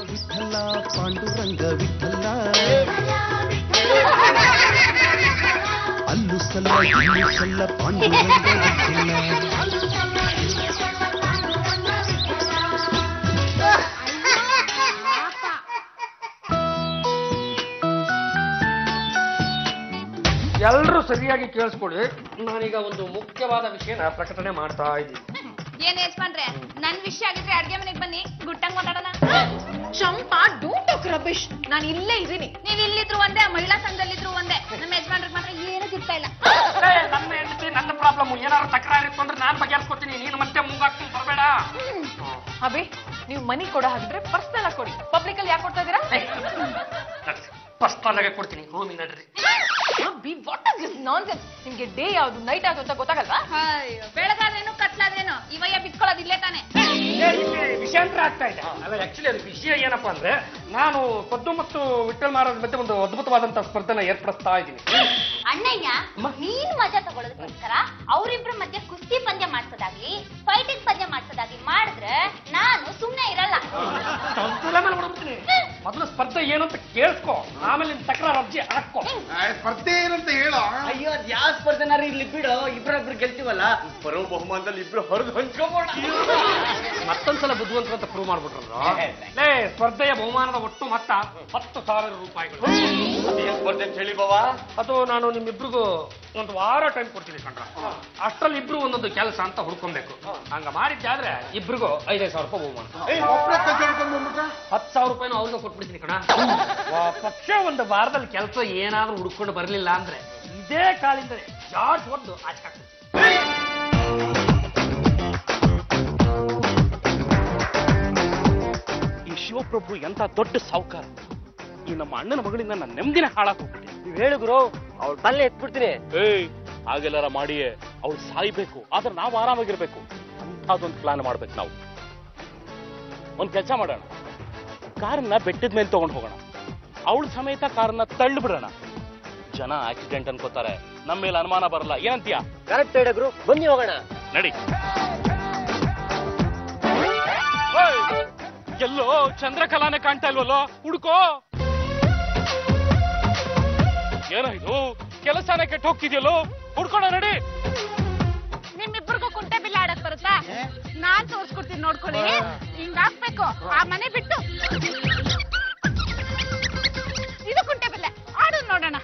ವಿಠಲ ಪಾಂಡುರಂಗ ವಿಠಲ ಅಲ್ಲು ಸಲ್ಲ ಇಲ್ಲು ಸಲ್ಲ ಪಾಂಡುರಂಗ ವಿಠಲ ಎಲ್ಲರೂ ಸರಿಯಾಗಿ ಕೇಳಿಸ್ಕೊಳ್ಳಿ ನಾನೀಗ ಒಂದು ಮುಖ್ಯವಾದ ವಿಷಯನ ಪ್ರಕಟಣೆ ಮಾಡ್ತಾ ಇದ್ದೀನಿ ಏನ್ ಯಜಮಾನ್ರೆ ನನ್ ವಿಷಯ ಆಗಿದ್ರೆ ಅಡ್ಗೆ ಮನೆಗ್ ಬನ್ನಿ ಗುಟ್ಟಂಗ್ ಮಾತಾಡೋಣ ಶಂಪ ಡೋಂಟ್ ಟಾಕ್ ರಬಿಶ್ ನಾನು ಇಲ್ಲೇ ಇದೀನಿ ನೀವ್ ಇಲ್ಲಿದ್ರು ಒಂದೇ ಆ ಮಹಿಳಾ ಸಂಘದಲ್ಲಿದ್ರು ಒಂದೇ ನಮ್ಮ ಯಜಮಾನ್ರಿಗೆ ಮಾತ್ರ ಏನೂ ಸಿಗ್ತಾ ಇಲ್ಲ ಏ, ನನ್ನ ಹೆಂಡತಿ ನನ್ನ ಪ್ರಾಬ್ಲಮ್ ಏನಾದ್ರು ತಕರಾರು ಇತ್ತು ಅಂದ್ರೆ ನಾನು ಬಗೆಹರಿಸ್ಕೊತೀನಿ ನೀನು ಮತ್ತೆ ಮುಂಗಾಗ್ತೀನಿ ಬರಬೇಡ ಅಭಿ ನೀವು ಮನಿ ಕೊಡ ಹಾಕಿದ್ರೆ ಪರ್ಸನಲ್ ಆಗಿ ಕೊಡಿ ಪಬ್ಲಿಕ್ ಅಲ್ಲಿ ಯಾಕೆ ಕೊಡ್ತಾ ಇದೀರಾ ಪರ್ಸ್ನಲ್ ಆಗಿ ಕೊಡ್ತೀನಿ ರೂಮಿಗೆ ನಡ್ರಿ ಅಭಿ ವಾಟ್ ಇಸ್ ದಿಸ್ ನಾನ್ಸೆನ್ಸ್ ನಿಮ್ಗೆ ಡೇ ಯಾವ್ದು ನೈಟ್ ಯಾವ್ದು ಅಂತ ಗೊತ್ತಾಗಲ್ವಾ ಅಯ್ಯೋ ಬೆಳಗಾದೇನು ಕತ್ಲಾದೇನು ಇವಯ್ಯ ಬಿತ್ಕೊಳ್ಳೋದು ಇಲ್ಲೇ ತಾನೆ ಏ, ಇಲ್ಲಿ ವಿಷಯಾಂತರ ಆಗ್ತಾ ಇದೆ ಅಲ್ಲ ಆಕ್ಚುಲಿ ಅದು ವಿಷಯ ಏನಪ್ಪಾ ಅಂದ್ರೆ ನಾನು ಪದ್ದು ಮತ್ತು ವಿಠಲ್ ಮಹಾರಾಜ್ ಮಧ್ಯೆ ಒಂದು ಅದ್ಭುತವಾದಂತ ಸ್ಪರ್ಧೆನ ಏರ್ಪಡಿಸ್ತಾ ಇದ್ದೀನಿ ಅಣ್ಣಯ್ಯ ನೀನ್ ಮಜಾ ತಗೊಳ್ಳೋದಕ್ಕೋಸ್ಕರ ಅವ್ರಿಬ್ರ ಮಧ್ಯೆ ಕುಸ್ತಿ ಪಂದ್ಯ ಮಾಡ್ಸೋದಾಗ್ಲಿ ಫೈಟಿಂಗ್ ಪಂದ್ಯ ಮಾಡ್ಸೋದಾಗ್ಲಿ ಮಾಡಿದ್ರೆ ನಾನು ಸುಮ್ನೆ ಇರಲ್ಲ ಸಂತುಲ ಮೇಲೆ ಹೊಡ್ಬಿಡ್ತೀನಿ ಮೊದಲು ಸ್ಪರ್ಧೆ ಏನು ಅಂತ ಕೇಳಿಸ್ಕೊ ಆಮೇಲೆ ನಿನ್ ತಕರಾರು ಅರ್ಜಿ ಹಾಕೋ ಸ್ಪರ್ಧೆ ಏನಂತ ಹೇಳೋ ಅಯ್ಯೋ ಅದ್ ಯಾವ ಸ್ಪರ್ಧೆನಾರ ಇಲ್ಲಿ ಬಿಡು ಇಬ್ರೊಬ್ರು ಗೆಲ್ತೀವಲ್ಲ ಬರೋ ಬಹುಮಾನದಲ್ಲಿ ಇಬ್ರು ಹೊರದು ಹಂಚ್ಕೋಬೋಣ ಮತ್ತೊಂದ್ಸಲ ಬುದ್ಧಿವಂತ ಅಂತ ಪ್ರೂವ್ ಮಾಡ್ಬಿಟ್ರಲ್ಲ ಲೇ ಸ್ಪರ್ಧೆಯ ಬಹುಮಾನದ ಒಟ್ಟು ಮೊತ್ತ ಹತ್ತು ಸಾವಿರ ರೂಪಾಯಿಗಳು ಅದೇನ್ ಸ್ಪರ್ಧೆ ಅಂತ ಹೇಳಿ ಬಾವಾ ಅದು ನಾನು ನಿಮ್ಮಿಬ್ರಿಗೂ ಒಂದು ವಾರ ಟೈಮ್ ಕೊಡ್ತೀನಿ ಕಣ್ರ ಅಷ್ಟ್ರಲ್ಲಿ ಇಬ್ರು ಒಂದೊಂದು ಕೆಲಸ ಅಂತ ಹುಡ್ಕೊಬೇಕು ಹಂಗ ಮಾಡಿದ್ದಾದ್ರೆ ಇಬ್ರಿಗೂ ಐದೈದು ಸಾವಿರ ರೂಪಾಯಿ ಬಹುಮಾನ ಒಬ್ಬರೇ ಕೈ ಹಿಡ್ಕೊಂಡ್ ಬಂದ್ಬಿಟ್ರೆ ಹತ್ತು ಸಾವಿರ ರೂಪಾಯಿನೂ ಅವ್ರಿಗೂ ಕೊಟ್ಬಿಡ್ತೀನಿ ಕಣ ವಾ, ಪಕ್ಷ ಒಂದು ವಾರದಲ್ಲಿ ಕೆಲಸ ಏನಾದ್ರೂ ಹುಡ್ಕೊಂಡು ಬರ್ಲಿಲ್ಲ ಅಂದ್ರೆ ಇದೇ ಕಾಲಿಂದಲೇ ಜಾರ್ಜ್ ಹೊದ್ದು ಆಚೆ ಹಾಕ್ಬಿಡ್ತೀನಿ ಈ ಶಿವಪ್ರಭು ಎಂತ ದೊಡ್ಡ ಸಾವುಕಾರ ಈ ನಮ್ಮ ಅಣ್ಣನ ಮಗಳಿಂದ ನನ್ನ ನೆಮ್ಮದಿನ ಹಾಳಾಕ್ ಹೋಗ್ಬಿಟ್ಟೆ ನೀವ್ ಹೇಳು ಗುರು ಅವ್ಳ ತಲೆ ಎತ್ಬಿಡ್ತೀನಿ ಏಯ್ ಹಾಗೆಲ್ಲಾರ ಮಾಡಿಯೇ ಅವಳು ಸಾಯ್ಬೇಕು ಆದ್ರೆ ನಾವು ಆರಾಮಾಗಿರ್ಬೇಕು ಅದೊಂದು ಪ್ಲಾನ್ ಮಾಡ್ಬೇಕು ನಾವು ಒಂದ್ ಕೆಲಸ ಮಾಡೋಣ ಕಾರನ್ನ ಬೆಟ್ಟದ ಮೇಲೆ ತಗೊಂಡು ಹೋಗೋಣ ಅವಳ ಸಮೇತ ಕಾರನ್ನ ತಳ್ಳಿ ಬಿಡೋಣ ಜನ ಆಕ್ಸಿಡೆಂಟ್ ಅನ್ಕೋತಾರೆ ನಮ್ಮ ಮೇಲೆ ಅನುಮಾನ ಬರಲ್ಲ ಏನಂತೀಯ ಕರೆಕ್ಟ್ ಹೇಳ ಗುರು ಬನ್ನಿ ಹೋಗೋಣ ನಡಿ ಓಯ್! ಎಲ್ಲೋ ಚಂದ್ರಕಲಾನೆ ಕಾಣ್ತಾ ಇಲ್ವಲ್ಲೋ ಹುಡ್ಕೋ ಏನೋ ಇದು ಕೆಲಸನೇ ಕೆಟ್ಟ ಹೋಗ್ತಿದ್ಯಲ್ಲೋ ಹುಡ್ಕೋಣ ನಡಿ ನಿಮ್ಮಿಬ್ಬರಿಗೂ ಕುಂಟೆ ಬಿಲ್ಲ ಆಡಕ್ ಬರುತ್ತಾ ನಾನ್ ತೋರ್ಸ್ಕೊಡ್ತೀನಿ ನೋಡ್ಕೊಳ್ಳಿ ಹಿಂಗ್ ಹಾಕ್ಬೇಕು ಆ ಮನೆ ಬಿಟ್ಟು ಇದು ಕುಂಟೆ ಬಿಲ್ಲೆ ಆಡು ನೋಡೋಣ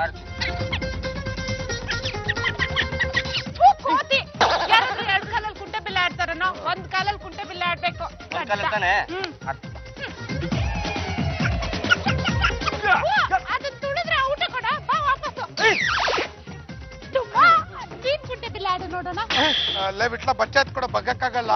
ಥು, ಕೋತಿ ಯಾರಾದ್ರೂ ಎರಡ್ ಕಾಲಲ್ಲಿ ಕುಂಟೆ ಬಿಲ್ಲೆ ಆಡ್ತಾರನೋ ಒಂದ್ ಕಾಲಲ್ಲಿ ಕುಂಟೆ ಬಿಲ್ಲೆ ಆಡ್ಬೇಕು ಒಂದ್ ಕಾಲಲ್ಲಿ ತಾನೇ? ಹ್ಮ್. ಓ, ಅದನ್ ತುಳಿದ್ರೆ ಊಟ ಕೊಡ ಬಾ ವಾಪಸ್ಸು ತುಂಬಾ ನೀನ್ ಕುಂಟೆ ಬಿಲ್ಲೆ ಆಡು ನೋಡೋಣ ಅಲ್ಲೇ ಬಿಟ್ಲ ಬಚ್ಚ ಕೂಡ ಬಗ್ಗಕ್ಕಾಗಲ್ಲ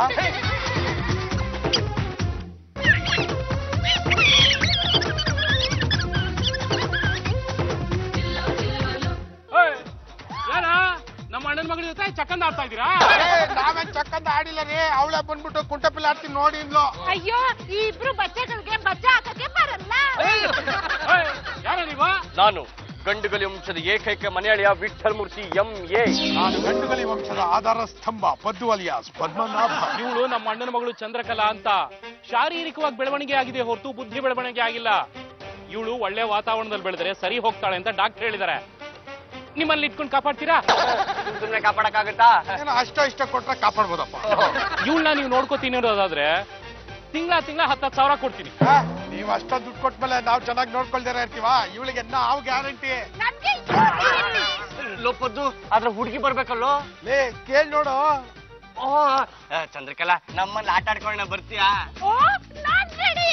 ಏಯ್! ಯಾರ ನಮ್ಮ ಅಣ್ಣನ ಮಗಳ ಜೊತೆ ಚಕ್ಕಂದ ಆಡ್ತಾ ಇದ್ದೀರಾ ನಾವೇನ್ ಚಕ್ಕಂದ ಆಡಿಲ್ಲ ರೀ ಅವಳೆ ಬಂದ್ಬಿಟ್ಟು ಕುಂಟ ಪಿಲ್ಲ ಆಡ್ತೀನಿ ನೋಡಿ ಇಂದ್ಲು ಅಯ್ಯೋ ಈ ಇಬ್ರು ಬಚ್ಚೆಗಳಿಗೆ ಬಚ್ಚ ಹಾಕಕ್ಕೆ ಬರಲ್ಲ ಏಯ್! ಯಾರ ನೀವ ನಾನು ಗಂಡುಗಲಿ ವಂಶದ ಏಕೈಕ ಮನೆಯಳಿಯ ವಿಠಲ್ ಮೂರ್ತಿ ಎಂ ಎ ನಾನು ಗಂಡುಗಲಿ ವಂಶದ ಆಧಾರ ಸ್ತಂಭ ಪದ್ದು ಅಲಿಯಾಸ್ ಪದ್ಮನಾಭ ಇವಳು ನಮ್ಮ ಅಣ್ಣನ ಮಗಳು ಚಂದ್ರಕಲಾ ಅಂತ ಶಾರೀರಿಕವಾಗಿ ಬೆಳವಣಿಗೆ ಆಗಿದೆ ಹೊರತು ಬುದ್ಧಿ ಬೆಳವಣಿಗೆ ಆಗಿಲ್ಲ ಇವಳು ಒಳ್ಳೆ ವಾತಾವರಣದಲ್ಲಿ ಬೆಳೆದ್ರೆ ಸರಿ ಹೋಗ್ತಾಳೆ ಅಂತ ಡಾಕ್ಟರ್ ಹೇಳಿದ್ದಾರೆ ನಿಮ್ಮಲ್ಲಿ ಇಟ್ಕೊಂಡು ಕಾಪಾಡ್ತೀರಾ ಸುಮ್ನೆ ಕಾಪಾಡಕ್ಕಾಗತ್ತಾ ಏನೋ ಅಷ್ಟ ಇಷ್ಟ ಕೊಟ್ರೆ ಕಾಪಾಡ್ಬೋದಪ್ಪ ಇವಳನ್ನ ನೀವು ನೋಡ್ಕೋತೀನಿ ಅನ್ನೋದಾದ್ರೆ ತಿಂಗಳ ತಿಂಗಳ ಹತ್ತತ್ತು ಸಾವಿರ ಕೊಡ್ತೀನಿ ಆ, ನೀವ್ ಅಷ್ಟೊಂದು ದುಡ್ಡು ಕೊಟ್ಮೇಲೆ ನಾವು ಚೆನ್ನಾಗಿ ನೋಡ್ಕೊಳ್ದಿರ ಇರ್ತೀವ ಇವಳಿಗೆ ನಾವು ಗ್ಯಾರಂಟಿ ನನ್ಗೆ ಲೋಪದ್ದು ಆದ್ರೆ ಹುಡುಗಿ ಬರ್ಬೇಕಲ್ಲೋ ಲೇ ಕೇಳ್ ನೋಡು ಓ ಆ, ಚಂದ್ರಕಲಾ ನಮ್ಮಲ್ಲಿ ಆಟ ಆಡ್ಕೊಳ್ಳೋಣ ಬರ್ತೀಯಾ ಓ ನಾನ್ ರೆಡಿ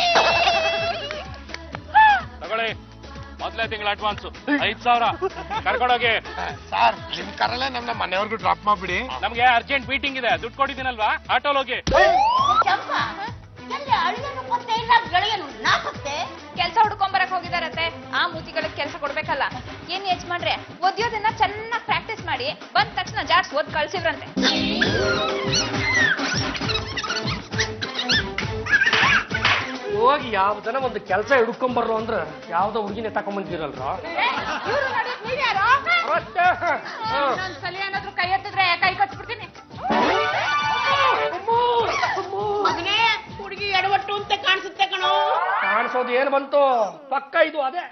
ತಗೊಳ್ಳಿ ಮೊದಲೇ ತಿಂಗಳ ಅಡ್ವಾನ್ಸ್ ಐದ್ ಸಾವಿರ ಕರ್ಕೊಂಡೋಗಿ ಸರ್ ನಿಮ್ ಕರಲ್ಲೇ ನಮ್ನ ಮನೆಯವ್ರಿಗೂ ಡ್ರಾಪ್ ಮಾಡ್ಬಿಡಿ ನಮ್ಗೆ ಅರ್ಜೆಂಟ್ ಮೀಟಿಂಗ್ ಇದೆ ದುಡ್ಡು ಕೊಟ್ಟಿದ್ದೀನಲ್ವಾ ಆಟೋಲ್ ಹೋಗಿ ಚಂಪ ಎಲ್ಲಿ ಅಳಿಯನು ಪತ್ತೆ ಇಲ್ಲ ಗೆಳೆಯನು ನಾಪತ್ತೆ ಕೆಲ್ಸ ಹುಡ್ಕೊಂಬರಕ್ ಹೋಗಿದಾರತ್ತೆ ಆ ಮೂತಿಗಳಿಗೆ ಕೆಲ್ಸ ಕೊಡ್ಬೇಕಲ್ಲ ಏನ್ ಯಜಮಾನ್ರೆ ಓದಿಯೋದನ್ನ ಚೆನ್ನಾಗಿ ಪ್ರಾಕ್ಟೀಸ್ ಮಾಡಿ ಬಂದ ತಕ್ಷಣ ಜಾಡ್ಸ್ ಓದ್ ಕಳ್ಸಿವ್ರಂತೆ ಹೋಗಿ ಯಾವ್ದನ ಒಂದು ಕೆಲಸ ಹಿಡ್ಕೊಂಬರ್ರು ಅಂದ್ರ ಯಾವ್ದೋ ಹುಡುಗಿನೇ ತಕೊಂಬಂದಿರಲ್ರ ಇವ್ರು ನೋಡಿದ್ ನೀವ್ಯಾರೋ? ಇನ್ನೊಂದ್ಸಲಿ ಏನಾದ್ರು ಕೈ ಎತ್ತಿದ್ರೆ ಕೈ ಕಚ್ಬಿಡ್ತೀನಿ ಮಗನೇ ಹುಡುಗಿ ಎಡವಟ್ಟು ಅಂತ ಕಾಣಿಸುತ್ತೆ ಕಣೋ ಮಾಡಿಸೋದು ಏನು ಬಂತು ಪಕ್ಕ ಇದು ಅದೇ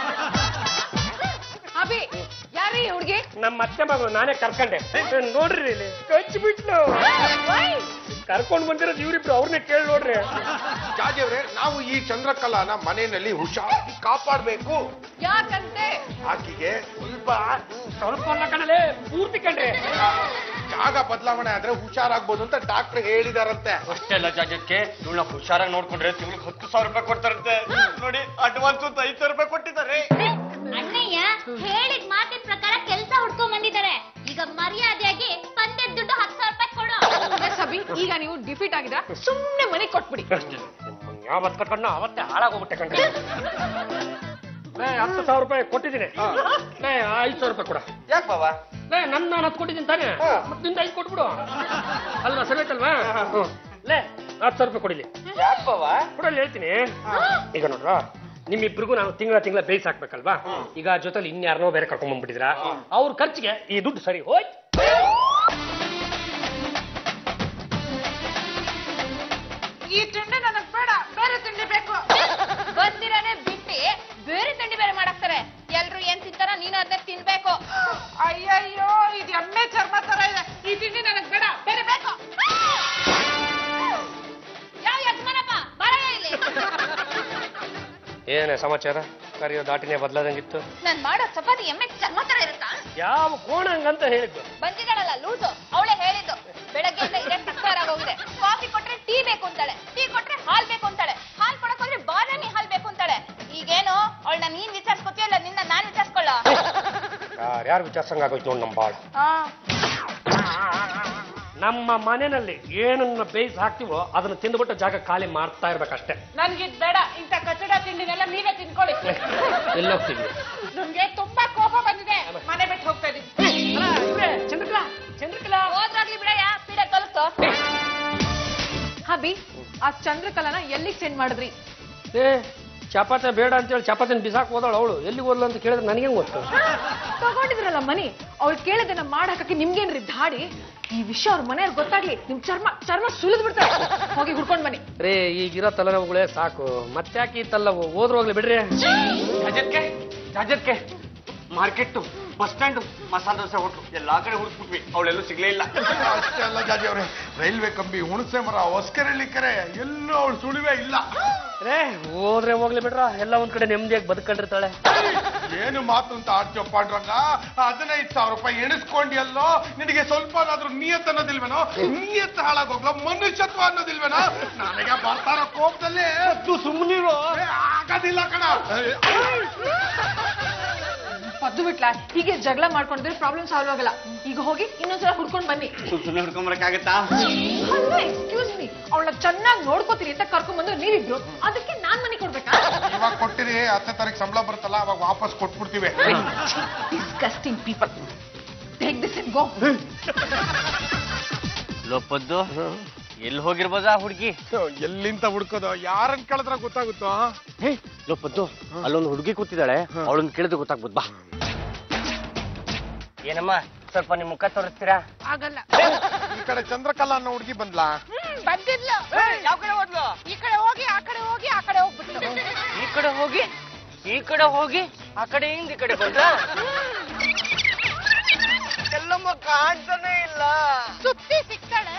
ಅಭಿ ಯಾರೀ ಹುಡುಗಿ ನಮ್ಮ ಅತ್ತೆ ಮಗಳು ನಾನೇ ಕರ್ಕೊಂಡೆ ನೋಡ್ರಿ ಇಲ್ಲಿ ಕಚ್ಚಿಬಿಟ್ಲು ಕರ್ಕೊಂಡು ಬಂದಿರೋದು ಇವ್ರಿಬ್ರು ಅವ್ರನ್ನೇ ಕೇಳಿ ನೋಡ್ರಿ ಜಾಜಿಯವ್ರೆ ನಾವು ಈ ಚಂದ್ರಕಲಾನ ಮನೆಯಲ್ಲಿ ಹುಷಾರಾಗಿ ಕಾಪಾಡ್ಬೇಕು ಯಾಕಂತೆ ಆಕಿಗೆ ಸ್ವಲ್ಪ ಸ್ವಲ್ಪ ಅಲ್ಲ ಕಣಲೆ ಪೂರ್ತಿ ಕಂಡ್ರೆ ಜಾಗ ಬದಲಾವಣೆ ಆದ್ರೆ ಹುಷಾರಾಗ್ಬೋದು ಅಂತ ಡಾಕ್ಟರ್ ಹೇಳಿದಾರಂತೆ ಅಷ್ಟೇ ಅಲ್ಲ ಜಾಜಕ್ಕೆ ಇವಳನ್ನ ಹುಷಾರಾಗಿ ನೋಡ್ಕೊಂಡ್ರೆ ತಿಂಗಳಿಗೆ ಹತ್ತು ಸಾವಿರ ರೂಪಾಯಿ ಕೊಡ್ತಾರಂತೆ ನೋಡಿ ಅಡ್ವಾನ್ಸ್ ಅಂತ ಐದು ಸಾವಿರ ರೂಪಾಯಿ ಕೊಟ್ಟಿದ್ದಾರೆ ಅಣ್ಣಯ್ಯ ಹೇಳಿದ ಮಾತಿನ ಪ್ರಕಾರ ಕೆಲಸ ಹುಡ್ಕೊಂಡ್ ಬಂದಿದ್ದಾರೆ ಈಗ ಮರ್ಯಾದೆಯಾಗಿ ಪಂದ್ಯದ ದುಡ್ಡು ಹತ್ತು ಸಾವಿರ ರೂಪಾಯಿ ಕೊಡು ಎಸ್ ಅಭಿ ಈಗ ನೀವು ಡಿಫೀಟ್ ಆಗಿದ್ರ ಸುಮ್ನೆ ಮನೆ ಕೊಟ್ಬಿಡಿ ಯಾವತ್ ಕಟ್ಕೊಂಡ ಅವತ್ತೇ ಹಾಳಾಗೋಗ್ಬಿಟ್ಟೆ ಕಂಡ್ರೆ ಲೇ, ಹತ್ತು ಸಾವಿರ ರೂಪಾಯಿ ಕೊಟ್ಟಿದ್ದೀನಿ ಲೇ, ಐದು ಸಾವಿರ ರೂಪಾಯಿ ಕೊಡ ಯಾಕೆ ಬಾಬಾ ಲೇ ನನ್ ನಾನು ಹತ್ತು ಕೊಟ್ಟಿದ್ದೀನಿ ತಾನೇ ಮತ್ತೆ ನಿಂದ ಐದು ಕೊಟ್ಬಿಡು ಅಲ್ವಾ ಸರಿ ಆಯ್ತಲ್ವಾ ಹ್ಮ್. ಲೇ ಹತ್ತು ಸಾವಿರ ರೂಪಾಯಿ ಕೊಡಿಲಿ ಯಾಕೆ ಬಾಬಾ ಕೊಡಲ್ಲಿ ಹೇಳ್ತೀನಿ ಈಗ ನೋಡ್ರ ನಿಮ್ಮಿಬ್ರಿಗೂ ನಾನು ತಿಂಗಳ ತಿಂಗಳ ಬೇಯಿಸ್ ಹಾಕ್ಬೇಕಲ್ವಾ ಈಗ ಜೊತೆಲಿ ಇನ್ಯಾರನೋ ಬೇರೆ ಕರ್ಕೊಂಡ್ ಬಂದ್ಬಿಟ್ಟಿದ್ರ ಅವ್ರ ಖರ್ಚಿಗೆ ಈ ದುಡ್ಡು ಸರಿ ಹೋಯ್ ಈ ತಿಂಡಿ ನನಗ್ ಬೇಡ ಬೇರೆ ತಿಂಡಿ ಬೇಕು ಬಂದಿರನೆ ಬಿಟ್ಟಿ ಬೇರೆ ತಿಂಡಿ ಬೇರೆ ಮಾಡಾಕ್ತಾರೆ ಎಲ್ರು ಏನ್ ತಿಂತಾರ ನೀನು ಅದನ್ನ ತಿನ್ಬೇಕು ಅಯ್ಯಯ್ಯೋ ಇದು ಎಮ್ಮೆ ಚರ್ಮ ತರ ಇದೆ ಈ ತಿಂಡಿ ನನಗ್ ಬೇಡ ಬೇರೆ ಬೇಕು ಯಾವ ಯಜಮಾನಪ್ಪ ಬರಯ್ಯ ಇಲ್ಲಿ ಏನೇ ಸಮಾಚಾರ ಕರೆಯೋ ದಾಟಿನೇ ಬದಲಾದಂಗಿತ್ತು ನಾನ್ ಮಾಡೋ ಚಪಾತಿ ಎಮ್ಮೆ ಚರ್ಮ ತರ ಇರುತ್ತಾ ಯಾವ ಕೋಣ ಹಂಗಂತ ಹೇಳಿದ್ದು ಬಂದಿದ್ದಾಳಲ್ಲ ಲೂಸು ಅವಳೇ ಹೇಳಿದ್ದು ಬೆಳಗ್ಗೆಯಿಂದ ಇದೇ ಹೋಗಿದೆ ಕಾಫಿ ಕೊಟ್ರೆ ಟೀ ಬೇಕು ಅಂತಾಳೆ ಟೀ ಕೊಟ್ರೆ ಹಾಲ್ ಬೇಕು ಅಂತಾಳೆ ಹಾಲ್ ಕೊಡಕ್ ಹೋದ್ರೆ ಬಾದಾಮಿ ಹಾಲ್ ಬೇಕು ಅಂತಾಳೆ ಈಗೇನು ಅವಳನ್ನ ನೀನ್ ವಿಚಾರಿಸ್ಕೊತೀಯ ಇಲ್ಲ ನಿನ್ನ ನಾನ್ ವಿಚಾರಿಸ್ಕೊಳ್ಳ ಯಾರ್ಯಾರು ವಿಚಾರಿಸಂಗಾಗೋಯ್ತು ನೋಡಿ ನಮ್ಮ ಬಾಳ ನಮ್ಮ ಮನೆಯಲ್ಲಿ ಏನನ್ನ ಬೇಯಿಸಿ ಹಾಕ್ತಿವೋ ಅದನ್ನ ತಿಂದ್ಬಿಟ್ಟು ಜಾಗ ಖಾಲಿ ಮಾಡ್ತಾ ಇರ್ಬೇಕಷ್ಟೇ ನನ್ಗಿದ್ ಬೇಡ ಇಂಥ ಕಚಡ ತಿಂಡಿನೆಲ್ಲ ನೀವೇ ತಿನ್ಕೊಳ್ಳಿ ಎಲ್ಲ ಹೋಗ್ತೀವಿ ನಮ್ಗೆ ತುಂಬಾ ಕೋಪ ಬಂದಿದೆ ಮನೆ ಬಿಟ್ಟು ಹೋಗ್ತಾ ಇದೀನಿ ಚಂದ್ರಕಲಾ ಚಂದ್ರಕಲಾ ಹೋದ್ರಾಗ್ಲಿ ಬಿಡಯ್ಯ ಪೀಡೆ ಕಲಿಸ್ತು ಹಬಿ ಆ ಚಂದ್ರಕಲಾನ ಎಲ್ಲಿಗೆ ಸೆಂಡ್ ಮಾಡಿದ್ರಿ ಏ ಚಪಾತಿ ಬೇಡ ಅಂತೇಳಿ ಚಪಾತಿನ ಬಿಸಾಕ್ ಹೋದಳು ಅವಳು ಎಲ್ಲಿಗೆ ಹೋದ್ಲು ಅಂತ ಕೇಳಿದ್ರೆ ನನಗೆ ಗೊತ್ತು ತಗೊಂಡಿದ್ರಲ್ಲ ಮನಿ ಅವ್ಳು ಕೇಳದನ್ನ ಮಾಡಾಕಕ್ಕೆ ನಿಮ್ಗೇನ್ರಿ ಧಾಡಿ ಈ ವಿಷಯ ಅವ್ರ ಮನೆಯವ್ರಿಗೆ ಗೊತ್ತಾಗ್ಲಿ ನಿಮ್ ಚರ್ಮ ಚರ್ಮ ಸುಲಿದ್ ಬಿಡ್ತಾರೆ ಹೋಗಿ ಹುಡ್ಕೊಂಡ್ ಬನ್ನಿ ರೇ ಈಗಿರೋ ತಲೆನೋವುಗಳೇ ಸಾಕು ಮತ್ತ್ಯಾಕೆ ಈ ತಲ್ಲವು ಹೋದ್ರು ಹೋಗ್ಲಿ ಬಿಡ್ರಿ ಜಾಜಕ್ಕೆ ಜಾಜಕ್ಕೆ market bus stand masala dosa hotel ಎಲ್ಲಾ ಕಡೆ ಹುಡುಕ್ಬಿಟ್ವಿ ಅವಳೆಲ್ಲೂ ಸಿಗ್ಲೇ ಇಲ್ಲ ಅಷ್ಟೇ ಅಲ್ಲ ಜಾಜಿಯವ್ರೆ ರೈಲ್ವೆ ಕಂಬಿ ಹುಣಸೆ ಮರ ಹೊಸ್ಕೆರೆಳ್ಳಿ ಕೆರೆ ಎಲ್ಲೂ ಅವಳು ಸುಳಿವೇ ಇಲ್ಲ ರೇ ಹೋದ್ರೆ ಹೋಗ್ಲಿ ಬಿಡ್ರ ಎಲ್ಲ ಒಂದ್ ಕಡೆ ನೆಮ್ಮದಿಯಾಗಿ ಬದುಕೊಂಡಿರ್ತಾಳೆ ಏನು ಮಾತು ಅಂತ ಆಡ್ತೀವ ಪಾಂಡ್ರಂಗ ಹದಿನೈದು ಸಾವಿರ ರೂಪಾಯಿ ಎಣಿಸ್ಕೊಂಡಿಯಲ್ಲೋ ನಿನಗೆ ಸ್ವಲ್ಪನಾದ್ರೂ ನಿಯತ್ ಅನ್ನೋದಿಲ್ವೇನೋ ನಿಯತ್ ಹಾಳಾಗೋಗ್ಲೋ ಮನುಷ್ಯತ್ವ ಅನ್ನೋದಿಲ್ವೇನೋ ನನಗೆ ಬರ್ತಾರ ಕೋಪದಲ್ಲಿ ಸುಮ್ಮನಿರು ಏ, ಆಗೋದಿಲ್ಲ ಕಣ ಪದ್ದು ಬಿಟ್ಲಾ ಹೀಗೆ ಜಗಳ ಮಾಡ್ಕೊಂಡಿದ್ರೆ ಪ್ರಾಬ್ಲಮ್ ಸಾಲ್ವ್ ಆಗಲ್ಲ ಈಗ ಹೋಗಿ ಇನ್ನೊಂದ್ಸಲ ಹುಡ್ಕೊಂಡ್ ಬನ್ನಿ ಸುಮ್ಮನೆ ಹುಡ್ಕೊಂಬರಕ್ಕಾಗತ್ತಾ ಎಕ್ಸ್ಕ್ಯೂಸ್ ಮೀ ಅವಳ ಚೆನ್ನಾಗಿ ನೋಡ್ಕೋತೀರಿ ಅಂತ ಕರ್ಕೊಂಡ್ ಬಂದು ನೀವಿಬ್ರು ಅದಕ್ಕೆ ನಾನ್ ಮನೆ ಕೊಡ್ಬೇಕಾ ಇವಾಗ ಕೊಟ್ಟಿರಿ ಹತ್ತನೇ ತಾರೀಕು ಸಂಬಳ ಬರುತ್ತಲ್ಲ ಅವಾಗ ವಾಪಸ್ ಕೊಟ್ಬಿಡ್ತೀವಿ disgusting people take this and go ಲೋಪದ್ದು ಎಲ್ಲಿ ಹೋಗಿರ್ಬೋದಾ ಹುಡುಗಿ ಎಲ್ಲಿಂದ ಹುಡ್ಕೋದು ಯಾರನ್ನ ಕೇಳಿದ್ರೆ ಗೊತ್ತಾಗುತ್ತೋ ಲೋಪದ್ದು ಅಲ್ಲೊಂದು ಹುಡುಗಿ ಕೂತಿದ್ದಾಳೆ ಅವಳನ್ನ ಕೇಳಿದ್ರೆ ಗೊತ್ತಾಗ್ಬೋದು ಬಾ ಏನಮ್ಮ ಸ್ವಲ್ಪ ನಿಮ್ ಮುಖ ತೋರಿಸ್ತೀರಾ ಆಗಲ್ಲ ಈ ಕಡೆ ಚಂದ್ರಕಲಾ ಅನ್ನೋ ಹುಡುಗಿ ಬಂದ್ಲಾ ಬಂದಿದ್ಲ ಯಾವ ಕಡೆ ಹೋದ್ಲು ಈ ಕಡೆ ಹೋಗಿ ಆ ಕಡೆ ಹೋಗಿ ಆ ಕಡೆ ಹೋಗ್ಬಿಟ್ಲು ಈ ಕಡೆ ಹೋಗಿ ಈ ಕಡೆ ಹೋಗಿ ಆ ಕಡೆಯಿಂದ ಈ ಕಡೆ ಬಂದ್ರ ಎಲ್ಲಮ್ಮ ಕಾಣ್ತಾನೆ ಇಲ್ಲ ಸುತ್ತಿ ಸಿಗ್ತಾಳೆ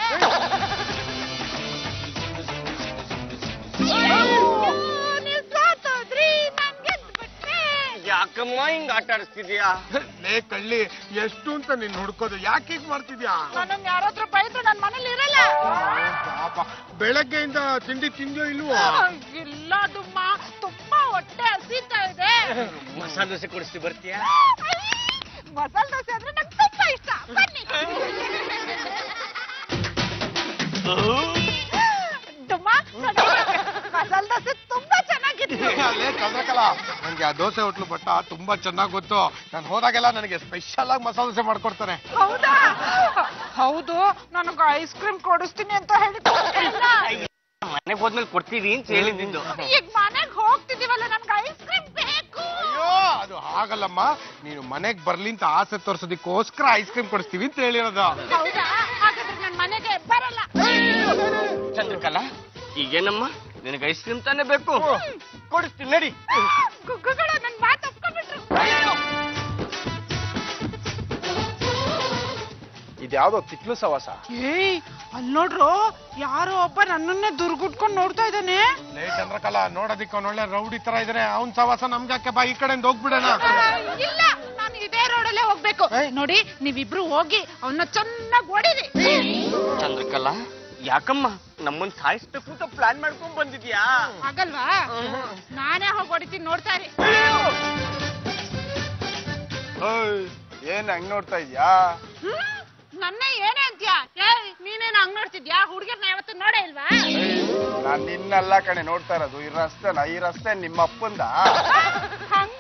ಯಾಕಮ್ಮ ಹಿಂಗ್ ಆಟ ಆಡಿಸ್ತಿದ್ಯಾ ಲೇ ಕಳ್ಳಿ ಎಷ್ಟು ಅಂತ ನೀನ್ ಹುಡ್ಕೋದು ಯಾಕೆ ಹೀಗ್ ಮಾಡ್ತಿದ್ಯಾ ನನ್ನ ಯಾರಾದ್ರೂ ಬೈದ್ರು ನನ್ ಮನೇಲಿ ಇರಲ್ಲ ಪಾಪ ಬೆಳಗ್ಗೆಯಿಂದ ತಿಂಡಿ ತಿಂದಿಯೋ ಇಲ್ವೋ ಇಲ್ಲ ಡುಮ್ಮ ತುಂಬಾ ಹೊಟ್ಟೆ ಹಸಿತಾ ಇದೆ ಮಸಾಲೆ ದೋಸೆ ಕೊಡಿಸ್ತಿ ಬರ್ತೀಯಾ ಮಸಾಲೆ ದೋಸೆ ಅಂದ್ರೆ ನಂಗೆ ತುಂಬಾ ಇಷ್ಟ ಬನ್ನಿ ಡುಮ್ಮ ಮಸಾಲೆ ದೋಸೆ ತುಂಬಾ ಚೆನ್ನಾಗಿತ್ತು ಲೇ ಚಂದ್ರಕಲಾ ನಂಗೆ ಆ ದೋಸೆ ಹೋಟ್ಲು ಬಟ್ಟ ತುಂಬಾ ಚೆನ್ನಾಗ್ ಗೊತ್ತು ನಾನು ಹೋದಾಗೆಲ್ಲ ನನಗೆ ಸ್ಪೆಷಲ್ ಆಗಿ ಮಸಾಲೆ ದೋಸೆ ಮಾಡ್ಕೊಡ್ತಾರೆ ಹೌದಾ ಹೌದು ನನಗೆ ಐಸ್ ಕ್ರೀಮ್ ಕೊಡಿಸ್ತೀನಿ ಅಂತ ಹೇಳಿದ್ದು ಮನೆಗೆ ಹೋದ್ಮೇಲೆ ಕೊಡ್ತೀವಿ ಅಂತ ಹೇಳಿದ್ದು ಈಗ ಮನೆಗೆ ಹೋಗ್ತಿದೀವಲ್ಲ ನನ್ಗೆ ಐಸ್ ಕ್ರೀಮ್ ಬೇಕು ಅಯ್ಯೋ ಅದು ಹಾಗಲ್ಲಮ್ಮ ನೀನು ಮನೆಗ್ ಬರ್ಲಿ ಅಂತ ಆಸೆ ತೋರ್ಸೋದಕ್ಕೋಸ್ಕರ ಐಸ್ ಕ್ರೀಮ್ ಕೊಡಿಸ್ತೀವಿ ಅಂತ ಹೇಳಿರೋದು ಹೌದಾ ಹಾಗಾದ್ರೆ ನನ್ ಮನೆಗೆ ಬರಲ್ಲ ಚಂದ್ರಕಲಾ ಈಗೇನಮ್ಮ ನಿನಗೆ ಐಸ್ ಕ್ರೀಮ್ ತಾನೇ ಬೇಕು ಕೊಡಿಸ್ತೀನಿ ನಡಿ ಕುಕ್ಕುಗಳು ನನ್ ಮಾತು ಒಪ್ಕೊಂಡ್ಬಿಟ್ರು ಇದ್ಯಾವ್ದೋ ತಿಕ್ಲು ಸವಾಸ ಏಯ್ ಅಲ್ಲಿ ನೋಡ್ರು ಯಾರೋ ಒಬ್ಬ ನನ್ನನ್ನೇ ದುರ್ಗುಟ್ಕೊಂಡ್ ನೋಡ್ತಾ ಇದ್ದಾನೆ ಲೇ ಚಂದ್ರಕಲಾ ನೋಡೋದಿಕ್ಕ ಒಳ್ಳೆ ರೌಡಿ ತರ ಇದ್ರೆ ಅವನ್ ಸವಾಸ ನಮ್ಗಾಕೆ ಬಾ ಈ ಕಡೆಯಿಂದ ಹೋಗ್ಬಿಡೋಣ ಇಲ್ಲ ನಾನು ಇದೇ ರೋಡಲ್ಲೇ ಹೋಗ್ಬೇಕು ನೋಡಿ ನೀವಿಬ್ರು ಹೋಗಿ ಅವನ್ನ ಚೆನ್ನಾಗಿ ಹೊಡಿರಿ ಚಂದ್ರಕಲಾ ಯಾಕಮ್ಮ ನಮ್ಮನ್ ಸಾಯಿಸ್ಬೇಕು ಅಂತ ಪ್ಲಾನ್ ಮಾಡ್ಕೊಂಡ್ ಬಂದಿದ್ಯಾ ಆಗಲ್ವಾ ನಾನೇ ಹೋಗಿ ಹೊಡಿತೀನಿ ನೋಡ್ತಾ ಇರಿ ಏನ್ ಹಂಗ್ ನೋಡ್ತಾ ಇದ್ಯಾ ಹ್ಮ್? ನನ್ನ ಏನೇ ಅಂತ್ಯಾ ಏಯ್ ನೀನೇನ್ ಹಂಗ್ ನೋಡ್ತಿದ್ಯಾ ಹುಡುಗಿರ್ನ ಯಾವತ್ತು ನೋಡೇ ಇಲ್ವಾ ನಾನ್ ನಿನ್ನೆಲ್ಲ ಕಣೆ ನೋಡ್ತಾ ಇರೋದು ಈ ರಸ್ತೆನ ಈ ರಸ್ತೆ ನಿಮ್ಮ ಅಪ್ಪಂದ ಹಂಗ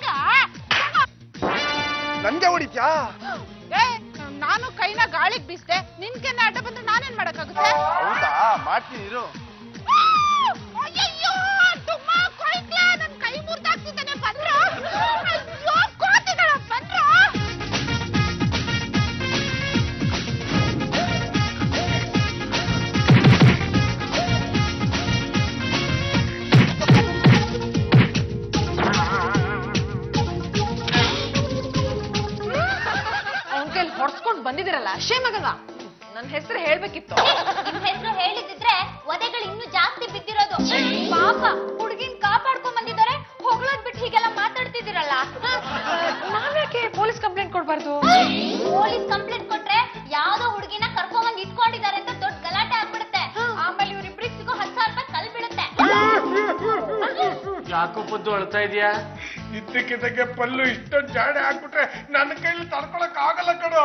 ನನ್ಗೆ ಹೊಡಿತ್ಯಾ ಏ ನಾನು ಕೈನ ಗಾಳಿಗ್ ಬೀಸ್ದೆ ನಿನ್ ಕೆನ್ನ ಅಡ್ಡ ಬಂದ್ರೆ ನಾನೇನ್ ಮಾಡಕ್ಕಾಗುತ್ತೆ ಹೌದಾ ಮಾಡ್ತೀನಿ ಇರು ಅಯ್ಯಯ್ಯೋ ಡುಮ್ಮ ಕೊಯ್ಕ್ಲ ನನ್ ಕೈ ಮುರ್ದಾಕ್ತಿದ್ದಾನೆ ಬಂದ್ರು ಅಯ್ಯೋ ಕೋತಿಗಳ ಬಂದ್ರು ಅವನ ಕೈಲಿ ಹೊಡ್ಸ್ಕೊಂಡ್ ಬಂದಿದಿರಲ್ಲ ಶೇಮ್ ಆಗಲ್ವಾ ನನ್ನ ಹೆಸರು ಹೇಳ್ಬೇಕಿತ್ತು ನಿಮ್ ಹೆಸರು ಹೇಳಿದಿದ್ರೆ ಒದೆಗಳು ಇನ್ನೂ ಜಾಸ್ತಿ ಬಿದ್ದಿರೋದು ಪಾಪ ಹುಡುಗಿನ್ ಕಾಪಾಡ್ಕೊಂಡ್ ಬಂದಿದ್ದಾರೆ ಹೊಗಳೋದ್ ಬಿಟ್ಟು ಹೀಗೆಲ್ಲ ಮಾತಾಡ್ತಿದ್ದೀರಲ್ಲ ನಾವ್ಯಾಕೆ ಪೊಲೀಸ್ ಕಂಪ್ಲೇಂಟ್ ಕೊಡ್ಬಾರ್ದು ಪೊಲೀಸ್ ಕಂಪ್ಲೇಂಟ್ ಕೊಟ್ರೆ ಯಾವ್ದೋ ಹುಡುಗಿನ ಕರ್ಕೊಂಬಂದ್ ಇಟ್ಕೊಂಡಿದ್ದಾರೆ ಅಂತ ದೊಡ್ಡ ಗಲಾಟೆ ಆಗ್ಬಿಡುತ್ತೆ ಆಮೇಲೆ ಇವ್ರಿಬ್ರಿಗೆ ಸಿಗೋ ಹತ್ತು ಸಾವಿರ ರೂಪಾಯಿ ಕಲ್ ಬೀಳುತ್ತೆ ಯಾಕೋ ಪದ್ದು ಅಳ್ತಾ ಇದೀಯಾ ಇದ್ದಕ್ಕಿದ್ದಕ್ಕೆ ಪಲ್ಲು ಇಷ್ಟೊಂದು ಜಾಡೆ ಹಾಕ್ಬಿಟ್ರೆ ನನ್ನ ಕೈಲಿ ತಡ್ಕೊಳಕ್ ಆಗಲ್ಲ ಕಣೋ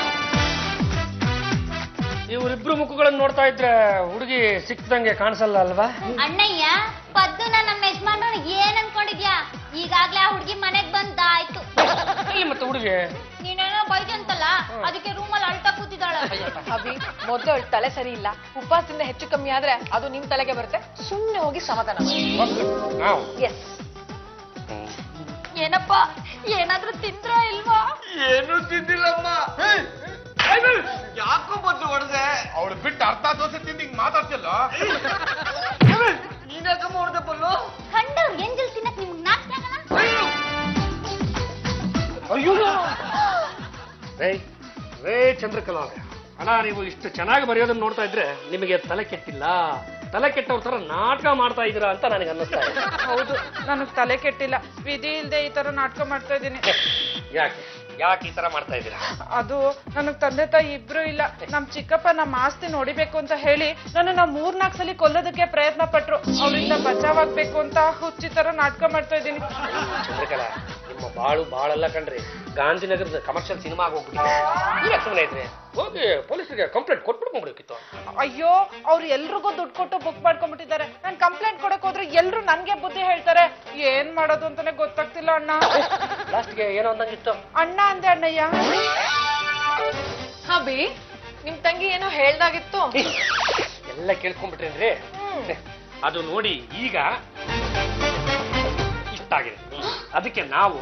ಇವರಿಬ್ರು ಮುಖಗಳನ್ನು ನೋಡ್ತಾ ಇದ್ರೆ ಹುಡುಗಿ ಸಿಕ್ದಂಗೆ ಕಾಣಿಸಲ್ಲ ಅಲ್ವಾ ಅಣ್ಣಯ್ಯ ಪದ್ದುನ ನಮ್ಮ ಯಜಮಾನ್ರು ಏನ್ ಅನ್ಕೊಂಡಿದ್ಯಾ ಈಗಾಗ್ಲೇ ಆ ಹುಡುಗಿ ಮನೆಗ್ ಬಂದಾಯ್ತು ಎಲ್ಲಿ ಮತ್ತೆ ಹುಡುಗಿ ನೀನೇನೋ ಬೈದಂತಲ್ಲ ಅದಕ್ಕೆ ರೂಮಲ್ಲಿ ಅಳ್ತಾ ಕೂತಿದ್ದಾಳೆ ಅಭಿ ಮೊದ್ಲು ಅವಳ ತಲೆ ಸರಿ ಇಲ್ಲ ಉಪವಾಸದಿಂದ ಹೆಚ್ಚು ಕಮ್ಮಿ ಆದ್ರೆ ಅದು ನಿಮ್ ತಲೆಗೆ ಬರುತ್ತೆ ಸುಮ್ನೆ ಹೋಗಿ ಸಮಾಧಾನ ನಾವು ಎಸ್ ಏನಪ್ಪ ಏನಾದ್ರೂ ತಿಂದ್ರ ಇಲ್ವಾ ಏನು ತಿಂದಿಲ್ಲಮ್ಮ ಯಾಕೋ ಬಂದು ಹೊಡೆದೆ ಅವಳು ಬಿಟ್ಟು ಅರ್ಧ ದೋಸೆ ತಿಂದು ಹಿಂಗ್ ಮಾತಾಡ್ತಿಲ್ಲ ನೀನ್ಯಾಕಮ್ಮ ಹೊಡೆದೆ ಬಲ್ಲು ಕಂಡವ್ರು ಎಂಜಲ್ ತಿನ್ನಕ್ ನಿಮ್ಗೆ ನಾಚಿಕೆ ಆಗಲ್ಲ ಅಯ್ಯೋ ರೇ ರೇ ಚಂದ್ರಕಲಾ ಅವ್ರೆ. ಅಣ್ಣ ನೀವು ಇಷ್ಟು ಚೆನ್ನಾಗಿ ಬರೆಯೋದನ್ನ ನೋಡ್ತಾ ಇದ್ರೆ ನಿಮಗೆ ತಲೆ ಕೆಟ್ಟಿಲ್ಲ ತಲೆ ಕೆಟ್ಟವ್ರ ತರ ನಾಟಕ ಮಾಡ್ತಾ ಇದ್ದೀರಾ ಅಂತ ನನಗೆ ಅನ್ನಿಸ್ತಾ ಇದೆ ಹೌದು ನನಗ್ ತಲೆ ಕೆಟ್ಟಿಲ್ಲ ವಿಧಿ ಇಲ್ದೆ ಈ ತರ ನಾಟಕ ಮಾಡ್ತಾ ಇದ್ದೀನಿ ಯಾಕೆ ಯಾಕೆ ಈ ತರ ಮಾಡ್ತಾ ಇದ್ದೀರಾ ಅದು ನನಗ್ ತಂದೆ ತಾಯಿ ಇಬ್ರು ಇಲ್ಲ ನಮ್ ಚಿಕ್ಕಪ್ಪ ನಮ್ಮ ಆಸ್ತಿ ನೋಡಿಬೇಕು ಅಂತ ಹೇಳಿ ನನ್ನ ನಾ ಮೂರ್ನಾಲ್ಕು ಸಲ ಕೊಲ್ಲೋದಕ್ಕೆ ಪ್ರಯತ್ನ ಪಟ್ರು ಅವರಿಂದ ಬಚಾವಾಗ್ಬೇಕು ಅಂತ ಹುಚ್ಚಿ ತರ ನಾಟಕ ಮಾಡ್ತಾ ಇದ್ದೀನಿ ಚಂದ್ರಕಲಾ ನಿಮ್ಮ ಬಾಳು ಬಾಳಲ್ಲ ಕಣ್ರಿ ಗಾಂಧಿನಗರದ ಕಮರ್ಷಿಯಲ್ ಸಿನಿಮಾ ಹೋಗ್ಬಿಟ್ಟಿದೆ ನೀವೇ ಸುಮ್ಮನೆ ಇದ್ರೆ ಹೋಗಿ ಪೊಲೀಸರಿಗೆ ಕಂಪ್ಲೇಂಟ್ ಕೊಟ್ಬಿಡ್ಕೊಂಡ್ಬಿಡಕ್ಕಿತ್ತು ಅಯ್ಯೋ ಅವ್ರು ಎಲ್ರಿಗೂ ದುಡ್ಡು ಕೊಟ್ಟು ಬುಕ್ ಮಾಡ್ಕೊಂಡ್ಬಿಟ್ಟಿದ್ದಾರೆ ನಾನ್ ಕಂಪ್ಲೇಂಟ್ ಕೊಡಕ್ ಹೋದ್ರೆ ಎಲ್ರು ನನ್ಗೆ ಬುದ್ಧಿ ಹೇಳ್ತಾರೆ ಏನ್ ಮಾಡೋದು ಅಂತಾನೆ ಗೊತ್ತಾಗ್ತಿಲ್ಲ ಅಣ್ಣ ಲಾಸ್ಟ್ಗೆ ಏನೋ ಅಂದಂಗಿತ್ತು ಅಣ್ಣ ಅಂದೆ ಅಣ್ಣಯ್ಯ ಅಭಿ ನಿಮ್ ತಂಗಿ ಏನೋ ಹೇಳ್ದಾಗಿತ್ತು ಎಲ್ಲ ಕೇಳ್ಕೊಂಡ್ಬಿಟ್ರೇನ್ರಿ ಅದು ನೋಡಿ ಈಗ ಇಷ್ಟ ಆಗಿದೆ ಅದಕ್ಕೆ ನಾವು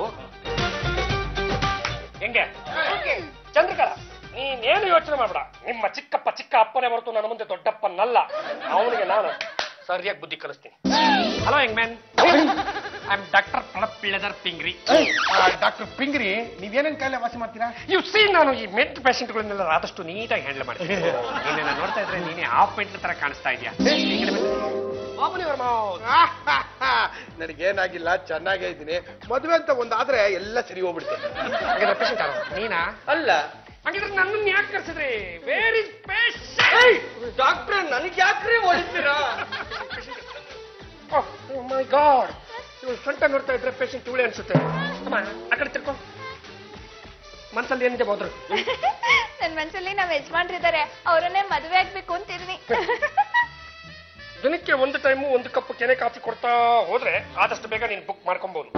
ಹೆಂಗೆ ಚಂದ್ರಕಲಾ ನೀನೇನು ಯೋಚನೆ ಮಾಡ್ಬೇಡ ನಿಮ್ಮ ಚಿಕ್ಕಪ್ಪ ಚಿಕ್ಕ ಅಪ್ಪನೇ ಹೊರತು ನನ್ನ ಮುಂದೆ ದೊಡ್ಡಪ್ಪನಲ್ಲ ಅವನಿಗೆ ನಾನು ಸರಿಯಾಗಿ ಬುದ್ಧಿ ಕಲಿಸ್ತೀನಿ hello young man I am doctor ಪ್ರಣಪಿಳ್ಳದರ್ ಪಿಂಗ್ರಿ ಡಾಕ್ಟರ್ ಪಿಂಗ್ರಿ ನೀವೇನೇನ್ ಕಾಯಿಲೆ ವಾಸಿ ಮಾಡ್ತೀರಾ ಯು ಸಿ ನಾನು ಈ ಮೆಂಟ್ ಪೇಷಂಟ್ಗಳನ್ನೆಲ್ಲ ಆದಷ್ಟು ನೀಟಾಗಿ ಹ್ಯಾಂಡಲ್ ಮಾಡ್ತೀನಿ ನೀನೇನ ನೋಡ್ತಾ ಇದ್ರೆ ನೀನೇ ಹಾಫ್ ಮೆಂಟ್ ತರ ಕಾಣಿಸ್ತಾ ಇದೆಯಾ ಓಪನ್ ಯುವರ್ ಮೌತ್ ನನಗೇನಾಗಿಲ್ಲ ಚೆನ್ನಾಗೇ ಇದ್ದೀನಿ ಮದುವೆ ಅಂತ ಒಂದಾದ್ರೆ ಎಲ್ಲ ಸರಿ ಹೋಗ್ಬಿಡ್ತೇನೆ ಹಾಗಾದ್ರೆ ಪೇಷಂಟ್ ಯಾರು ನೀನಾ ಅಲ್ಲ ಹಾಗಿದ್ರೆ ನನ್ನನ್ನು ಯಾಕೆ ಕರ್ಸಿದ್ರಿ ವೇರ್ ಇಸ್ ಪೇಷಂಟ್ ಡಾಕ್ಟ್ರೆ ನನಗೆ ಯಾಕ್ರಿ ಹೊಡಿತೀರಾ ಮೈ ಗಾಡ್ ಇವಳು ಸೊಂಟ ನೋಡ್ತಾ ಇದ್ರೆ ಪೇಷಂಟ್ ಇವಳೆ ಅನ್ಸುತ್ತೆ ಅಮ್ಮ ಆ ಕಡೆ ತಿರ್ಕೊ ಮನ್ಸಲ್ಲಿ ಏನಿದೆ ಹೋದ್ರು ನನ್ ಮನ್ಸಲ್ಲಿ ನಾವ್ ಯಜಮಾನ್ರಿದ್ದಾರೆ ಅವರನ್ನೇ ಮದುವೆ ಆಗ್ಬೇಕು ಅಂತಿದ್ನಿ ದಿನಕ್ಕೆ ಒಂದು ಟೈಮು ಒಂದು ಕಪ್ ಕೆನೆ ಕಾಫಿ ಕೊಡ್ತಾ ಹೋದ್ರೆ ಆದಷ್ಟು ಬೇಗ ನೀನು ಬುಕ್ ಮಾಡ್ಕೊಬಹುದು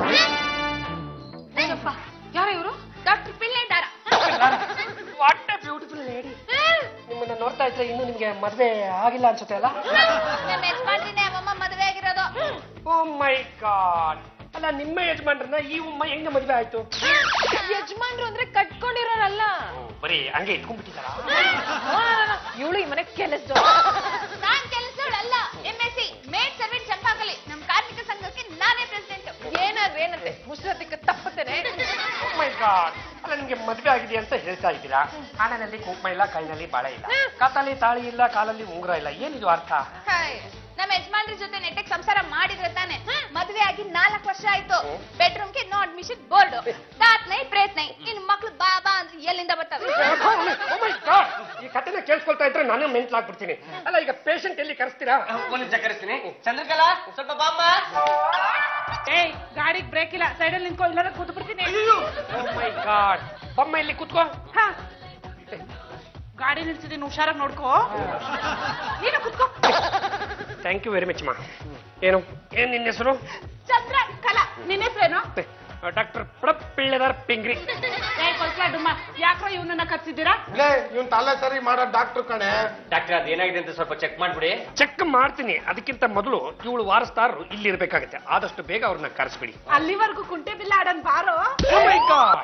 ಯಾರ ಇವರು ಡಾಕ್ಟರ್ ಪಿಳ್ಳೆ ದಾರ ವಾಟ್ ಎ ಬ್ಯೂಟಿಫುಲ್ ಲೇಡಿ ನಿಮ್ಮನ್ನ ನೋಡ್ತಾ ಇದ್ರೆ ಇನ್ನು ನಿಮ್ಗೆ ಮದ್ವೆ ಆಗಿಲ್ಲ ಅನ್ಸುತ್ತೆ ಅಲ್ಲ ನಮ್ಮ ಯಜಮಾನ್ರಿನೇ ಅಮ್ಮಮ್ಮ ಮದುವೆ ಆಗಿರೋದು ಓ ಮೈ ಗಾಡ್ ಅಲ್ಲ ನಿಮ್ಮ ಯಜಮಾನ್ರನ್ನ ಈ ಉಮ್ಮ ಹೆಂಗ ಮದ್ವೆ ಆಯ್ತು ಯಜಮಾನ್ರು ಅಂದ್ರೆ ಕಟ್ಕೊಂಡಿರೋರಲ್ಲ ಬರೀ ಹಂಗೆ ಇಟ್ಕೊಂಡ್ಬಿಟ್ಟಿದಾರ ಇವಳು ಈ ಮನೆ ಕೆಲಸ ನಾನ್ ಕೆಲಸದವಳಲ್ಲ M S C maid servant ಜಂಪ್ ಮಾಮೂಲಿ ನಮ್ ಕಾರ್ಮಿಕ ಸಂಘಕ್ಕೆ ನಾನೇ ಪ್ರೆಸಿಡೆಂಟ್ ಏನಾದ್ರೆ ಏನಂತೆ ಮುಸ್ರತಿಕ್ಕೆ ತಪ್ಪತ್ತೇನೆ ಮೈ ಗಾಡ್ ಅಲ್ಲ ನಿಮ್ಗೆ ಮದ್ವೆ ಆಗಿದೆ ಅಂತ ಹೇಳ್ತಾ ಇದ್ದೀರಾ ಹಣನಲ್ಲಿ ಕುಂಕುಮ ಇಲ್ಲ ಕೈನಲ್ಲಿ ಬಾಳೆ ಇಲ್ಲ ಕತ್ತಲ್ಲಿ ತಾಳಿ ಇಲ್ಲ ಕಾಲಲ್ಲಿ ಉಂಗುರ ಇಲ್ಲ ಏನಿದು ಅರ್ಥ ಹಾಯ್ ನಮ್ಮ ಯಜಮಾನ್ರ ಜೊತೆ ನೆಟ್ಟಗ್ ಸಂಸಾರ ಮಾಡಿದ್ರೆ ತಾನೆ ಮದ್ವೆ ಆಗಿ ನಾಲ್ಕು ವರ್ಷ ಆಯ್ತು ಬೆಡ್ರೂಮ್ ಗೆ ನೋ ಅಡ್ಮಿಷನ್ ಬೋರ್ಡ್ ದಾತ್ ನೈ ಪ್ರೇತ್ ನೈ ಇನ್ ಮಕ್ಳು ಬಾ ಬಾ ಅಂದ್ರೆ ಎಲ್ಲಿಂದ ಬರ್ತವೆ Oh my God! ಈ ಕಥೆನ ಕೇಳಿಸ್ಕೊಳ್ತಾ ಇದ್ರೆ ನಾನು ಮೆಂಟ್ಲಾಗ್ಬಿಡ್ತೀನಿ ಅಲ್ಲ ಈಗ ಪೇಷಂಟ್ ಎಲ್ಲಿ ಕರೆಸ್ತೀರಾ ಒಂದ್ ನಿಮಿಷ ಕರೆಸ್ತೀನಿ ಚಂದ್ರಕಲಾ ಸ್ವಲ್ಪ ಬಾಮ್ಮ ಏಯ್ ಗಾಡಿಗೆ ಬ್ರೇಕ್ ಇಲ್ಲ ಸೈಡಲ್ಲಿ ನಿಂತ್ಕೊ ಇಲ್ಲ ಕೂತು ಬಿಡ್ತೀನಿ ಮೈ ಗಾಡ್ ಬೊಮ್ಮ ಇಲ್ಲಿ ಕೂತ್ಕೋ ಹಾ ಗಾಡಿ ನಿಲ್ಸಿದೀನಿ ಹುಷಾರಾಗಿ ನೋಡ್ಕೋ ನೀನು ಕುತ್ಕೋ ಥ್ಯಾಂಕ್ ಯು ವೆರಿ ಮಚ್ ಮಾ ಏನು ಏನ್ ನಿನ್ನ ಹೆಸರು ಚಂದ್ರ ಕಲಾ ನಿನ್ನ ಹೆಸರೇನು ಡಾಕ್ಟರ್ ಪ್ರಪ್ ಪಿಳ್ಳೆದಾರ್ ಪಿಂಗ್ರಿ ಏ ಕೊಲ್ಸ್ಲಾ ಡುಮ್ಮ ಯಾಕ್ರೋ ಇವನನ್ನ ಕರ್ಸಿದ್ದೀರಾ ಲೇ ಇವ್ನ್ ತಲೆ ಸರಿ ಮಾಡೋ ಡಾಕ್ಟರ್ ಕಣೆ ಡಾಕ್ಟರ್ ಅದೇನಾಗಿದೆ ಅಂತ ಸ್ವಲ್ಪ ಚೆಕ್ ಮಾಡ್ಬಿಡಿ ಚೆಕ್ ಮಾಡ್ತೀನಿ ಅದಕ್ಕಿಂತ ಮೊದಲು ಇವಳು ವಾರಸ್ತಾರರು ಇಲ್ಲಿ ಇರ್ಬೇಕಾಗತ್ತೆ ಆದಷ್ಟು ಬೇಗ ಅವ್ರನ್ನ ಕರೆಸ್ಬಿಡಿ ಅಲ್ಲಿವರೆಗೂ ಕುಂಟೆ ಬಿಲ್ಲ ಆಡನ್ ಬಾರೋ Oh my God!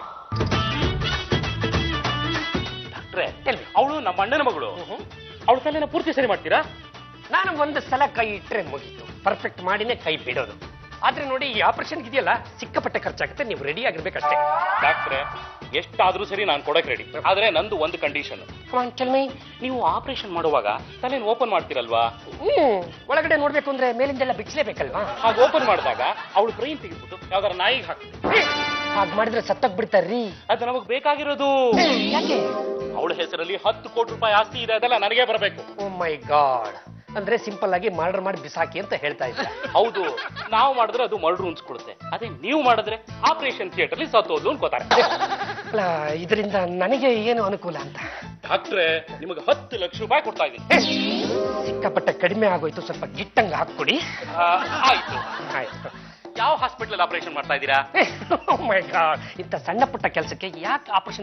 ಡಾಕ್ಟ್ರೆ ಅವಳು ನಮ್ಮ ಅಣ್ಣನ ಮಗಳು ಅವಳ ತಲೆನ ಪೂರ್ತಿ ಸರಿ ಮಾಡ್ತೀರಾ ನಾನು ಒಂದು ಸಲ ಕೈ ಇಟ್ರೆ ಮುಗೀತು ಪರ್ಫೆಕ್ಟ್ ಮಾಡಿನೇ ಕೈ ಬಿಡೋದು ಆದ್ರೆ ನೋಡಿ ಈ ಆಪರೇಷನ್ ಇದೆಯಲ್ಲ ಸಿಕ್ಕಾಪಟ್ಟೆ ಖರ್ಚಾಗುತ್ತೆ ನೀವು ರೆಡಿ ಆಗಿರ್ಬೇಕಷ್ಟೇ ಡಾಕ್ಟ್ರೆ ಎಷ್ಟಾದ್ರೂ ಸರಿ ನಾನು ಕೊಡಕ್ ರೆಡಿ ಆದ್ರೆ ನಂದು ಒಂದು ಕಂಡೀಷನ್ ನೀವು ಆಪರೇಷನ್ ಮಾಡುವಾಗ ತಲೆನ ಓಪನ್ ಮಾಡ್ತೀರಲ್ವಾ ಹ್ಮ್ ಒಳಗಡೆ ನೋಡ್ಬೇಕು ಅಂದ್ರೆ ಮೇಲಿಂದೆಲ್ಲ ಬಿಚ್ಚಲೇಬೇಕಲ್ವಾ ಹಾಗೆ ಓಪನ್ ಮಾಡಿದಾಗ ಅವಳು ಬ್ರೈನ್ ತೆಗೆದ್ಬಿಟ್ಟು ಯಾವ್ದಾರ ನಾಯಿಗೆ ಹಾಕ್ತೀನಿ ಹಾಗೆ ಮಾಡಿದ್ರೆ ಸತ್ತೋಗ್ ಬಿಡ್ತಾರ್ರಿ ಅದು ನಮಗ್ ಬೇಕಾಗಿರೋದು ಯಾಕೆ ಅವಳ ಹೆಸರಲ್ಲಿ ಹತ್ತು ಕೋಟಿ ರೂಪಾಯಿ ಆಸ್ತಿ ಇದೆ ಅದೆಲ್ಲ ನನಗೆ ಬರಬೇಕು ಓ ಮೈ ಗಾಡ್ ಅಂದ್ರೆ ಸಿಂಪಲ್ ಆಗಿ ಮರ್ಡರ್ ಮಾಡಿ ಬಿಸಾಕಿ ಅಂತ ಹೇಳ್ತಾ ಇದ್ದ ಹೌದು ನಾವು ಮಾಡಿದ್ರೆ ಅದು ಮರ್ಡ್ರು ಅನ್ಸ್ಕೊಡುತ್ತೆ ಅದೇ ನೀವು ಮಾಡಿದ್ರೆ ಆಪರೇಷನ್ ಥಿಯೇಟರ್ ಅಲ್ಲಿ ಸತ್ತೋದ್ಲು ಅನ್ಕೋತಾರೆ ಅಲ್ಲ ಇದರಿಂದ ನನಗೆ ಏನು ಅನುಕೂಲ ಅಂತ ಡಾಕ್ಟ್ರೆ ನಿಮಗೆ ಹತ್ತು ಲಕ್ಷ ರೂಪಾಯಿ ಕೊಡ್ತಾ ಇದ್ದೀನಿ ಏ, ಸಿಕ್ಕಾಪಟ್ಟೆ ಕಡಿಮೆ ಆಗೋಯ್ತು ಸ್ವಲ್ಪ ಗಿಟ್ಟಂಗ ಹಾಕ್ಕೊಡಿ ಆ, ಆಯ್ತು ಆಯ್ತು ಯಾವ ಹಾಸ್ಪಿಟಲ್ ಆಪರೇಷನ್ ಮಾಡ್ತಾ ಇದ್ದೀರಾ ಮೈ ಗಾಡ್ ಇಂಥ ಸಣ್ಣ ಪುಟ್ಟ ಕೆಲಸಕ್ಕೆ ಯಾಕೆ ಆಪರೇಷನ್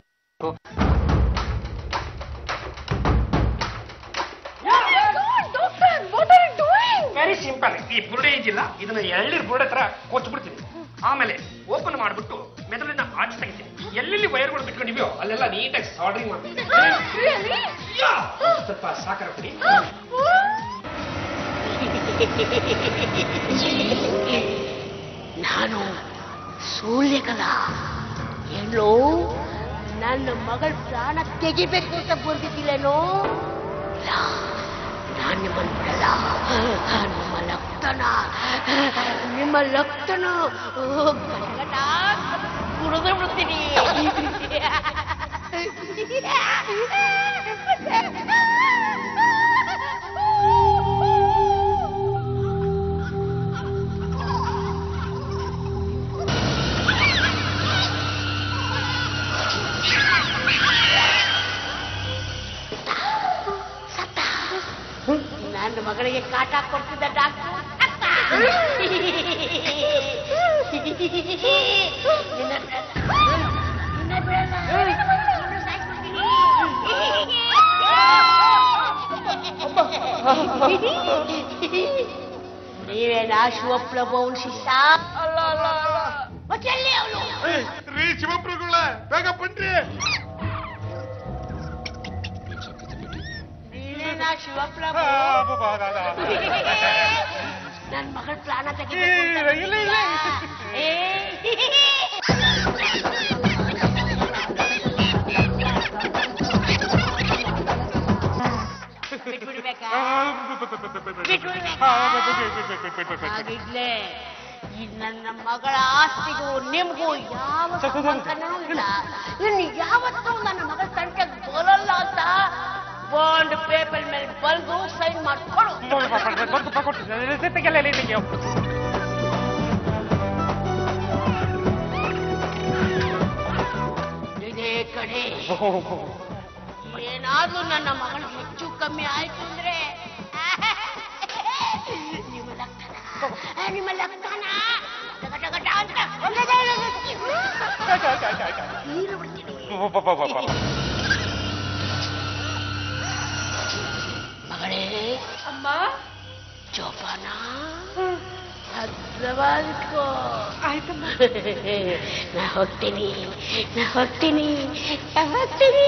ವೆರಿ ಸಿಂಪಲ್ ಈ ಬುರುಡೆ ಇದೆಯಲ್ಲ ಇದನ್ನ ಎಳ್ನೀರ್ ಬುರುಡೆ ತರ ಕೊಚ್ಬಿಡ್ತೀನಿ ಆಮೇಲೆ ಓಪನ್ ಮಾಡ್ಬಿಟ್ಟು ಮೆದುಳಿನ ಆಚೆ ತೆಗಿತೀನಿ ಎಲ್ಲೆಲ್ಲಿ ವೈರ್ಗಳು ಬಿಟ್ಕೊಂಡಿವ್ಯೋ ಅಲ್ಲೆಲ್ಲ ನೀಟಾಗಿ ಸಾಲ್ಡ್ರಿಂಗ್ ಮಾಡ್ತೀನಿ ಯಾ! ಸ್ವಲ್ಪ ಸಾಕಾರ ಕೊಡಿ ನಾನು ಸೂರ್ಯಕಲ ಎಲ್ಲೋ ನನ್ನ ಮಗಳ ಪ್ರಾಣ ತೆಗಿಬೇಕು ಅಂತ ಬಂದಿದ್ದಿಲ್ಲೇನೋ ಇಲ್ಲ, ನಾನ್ ನಿಮ್ಮನ್ನು ಬಿಡಲ್ಲ ನಿಮ್ಮ ಲಕ್ತನ ನಿಮ್ಮ ಲಕ್ತನ ಕುಡಿದು ಬಿಡ್ತೀನಿ ನನ್ನ ಮಗಳಿಗೆ ಕಾಟ ಕೊಡ್ತಿದ್ದ ಡಾಕ್ಟರ್ ನಿನ್ನ ನಿನ್ನ ಬಿಡಲ್ಲ. ನಿನ್ನ ಸಾಯ್ಸ್ಬಿಡ್ತೀನಿ. ನೀವೇನಾ ಶಿವಪ್ರಭು ಅವ್ನ ಶಿಷ್ಯ ಅಲ್ಲ ಅಲ್ಲ ಅಲ್ಲ ಮತ್ತೆ ಎಲ್ಲಿ ಅವನು ರೀ ಶಿವಪ್ರಭುಗಳ ಬೇಗ ಬನ್ರಿ ನೀನೇನಾ ಶಿವಪ್ರಭು ನನ್ ಮಗಳ ಪ್ರಾಣ ತೆಗಿಬೇಕು ಏ ಬಿಟ್ಬಿಡ್ಬೇಕಾ ಬಿಟ್ಬಿಡ್ಬೇಕಾ ಹಾಗಿಡ್ಲೆ ಈ ನನ್ನ ಮಗಳ ಆಸ್ತಿಗೂ ನಿಮ್ಗೂ ಯಾವ ಸಂಬಂಧನೂ ಇಲ್ಲ ಇನ್ನು ಯಾವತ್ತೂ ನನ್ನ ಮಗಳ ತಂಟೆಗೆ ಬರಲ್ಲ ಅಂತ ಬಾಂಡ್ ಪೇಪರ್ ಮೇಲೆ ಬರೆದು ಸೈನ್ ಮಾಡ್ಕೊಡು ಇದೇ ಕಡೆ ಏನಾದ್ರೂ ನನ್ನ ಮಗಳು ಹೆಚ್ಚು ಕಮ್ಮಿ ಆಯ್ತು ಅಂದ್ರೆ ನಿಮ್ಮ ಲಕ್ಕನ ನಿಮ್ಮ ಲಕ್ಕನ ಗಟ ಗಟ ಅಂತ ನೀರು ಬಿಡ್ತೀನಿ ಮಗಳೇ ಅಮ್ಮ ಜೋಪಾನ ಭದ್ರವಾಗಿಟ್ಕೋ ಆಯ್ತಮ್ಮ ನಾ ಹೋಗ್ತೀನಿ ನಾ ಹೋಗ್ತೀನಿ ನಾ ಹೋಗ್ತೀನಿ